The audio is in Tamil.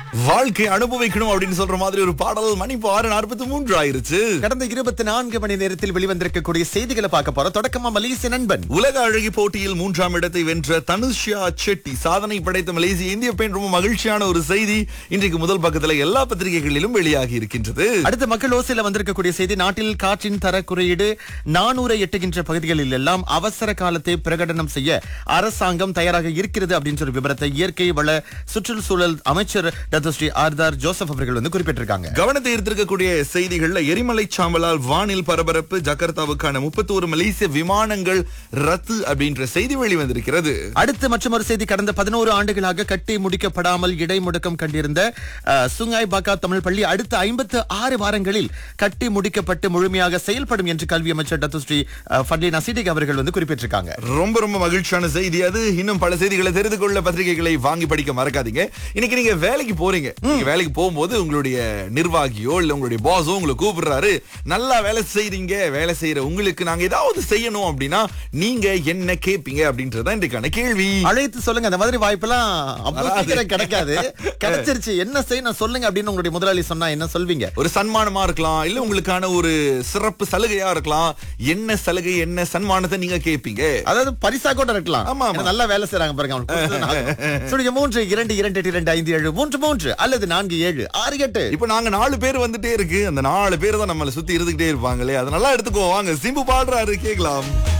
வாழ்க்கை அனுபவிக்கணும் அப்படின்னு சொல்ற மாதிரி ஒரு பாடல் மணி இப்போ ஆறு நாற்பத்தி மூன்று ஆயிருச்சு கடந்த இருபத்தி நான்கு மணி நேரத்தில் வெளிவந்திருக்கக்கூடிய செய்திகளை பார்க்க போறோம் தொடக்கமா மலேசிய நண்பன் உலக அழகி போட்டியில் மூன்றாம் இடத்தை வென்ற தனுஷ்யா செட்டி சாதனை படைத்த மலேசிய இந்திய பெண் ரொம்ப மகிழ்ச்சியான ஒரு செய்தி இன்றைக்கு முதல் பக்கத்துல எல்லா பத்திரிகைகளிலும் வெளியாகி இருக்கின்றது அடுத்த மக்கள் ஓசையில வந்திருக்கக்கூடிய செய்தி நாட்டில் காற்றின் தர குறியீடு நானூரை எட்டுகின்ற பகுதிகளில் எல்லாம் அவசர காலத்தை பிரகடனம் செய்ய அரசாங்கம் தயாராக இருக்கிறது அப்படின்னு ஒரு விவரத்தை இயற்கை வள சுற்றுச்சூழல் அமைச்சர் டாக்டர் ஸ்ரீ ஆர்தார் ஜோசப் அவர்கள் வந்து குறிப்பிட்டிருக்காங்க கவனத்தை ஈர்த்திருக்கக்கூடிய செய்திகள்ல எரிமலை சாம்பலால் வானில் பரபரப்பு ஜகார்த்தாவுக்கான முப்பத்தோரு மலேசிய விமானங்கள் ரத்து அப்படின்ற செய்தி வெளிவந்திருக்கிறது அடுத்து மற்றொரு செய்தி கடந்த பதினோரு ஆண்டுகளாக கட்டி முடிக்கப்படாமல் இடைமுடக்கம் கண்டிருந்த அஹ், சுங்காய் பாக்கா தமிழ் பள்ளி அடுத்த ஐம்பத்து ஆறு வாரங்களில் கட்டி முடிக்கப்பட்டு முழுமையாக செயல்படும் என்று கல்வி அமைச்சர் டாக்டர் ஸ்ரீ அஹ், ஃபட்லி நசீடிக் அவர்கள் வந்து குறிப்பிட்டிருக்காங்க ரொம்ப ரொம்ப மகிழ்ச்சியான செய்தி அது இன்னும் பல செய்திகளை தெரிந்து கொள்ள பத்திரிகைகளை வாங்கி படிக்க மறக்காதீங்க இன்னைக்கு நீங்க வேலைக்கு போறீங்க நீங்க வேலைக்கு போகும்போது உங்களுடைய நிர்வாகியோ இல்ல உங்களுடைய பாஸோ உங்களை கூப்பிடுறாரு நல்லா வேலை செய்றீங்க வேலை செய்யற உங்களுக்கு நாங்க ஏதாவது செய்யணும் அப்படின்னா நீங்க என்ன கேப்பீங்க அப்படின்றதுதான் இன்றைக்கான கேள்வி அழைத்து சொல்லுங்க அந்த மாதிரி வாய்ப்பெல்லாம் அவ்வளவு வராது. சீக்கிரம் கிடைக்காது கிடைச்சிருச்சு என்ன செய்யணும் சொல்லுங்க அப்படின்னு உங்களுடைய முதலாளி சொன்னா என்ன சொல்வீங்க ஒரு சன்மானமா இருக்கலாம் இல்ல உங்களுக்கான ஒரு சிறப்பு சலுகையா இருக்கலாம் என்ன சலுகை என்ன சன்மானத்தை நீங்க கேப்பீங்க அதாவது பரிசா கூட இருக்கலாம் ஆமா, ஆமா. ஏன்னா நல்லா வேலை செய்றாங்க பாருங்க அவங்களுக்கு கொடுத்தது நாலு. சொல்லுங்க மூன்று இரண்டு இரண்டு எட்டு, இரண்டு ஐந்து ஏழு மூன்று மூன்று அல்லது நான்கு ஏழு ஆறு எட்டு இப்ப நாங்க நாலு பேர் வந்துட்டே இருக்கு அந்த நாலு பேர் தான் நம்மள சுத்தி இருந்துகிட்டே இருப்பாங்களே அதை நல்லா எடுத்துக்கோ வாங்க சிம்பு பாடுறாரு கேக்கலாம்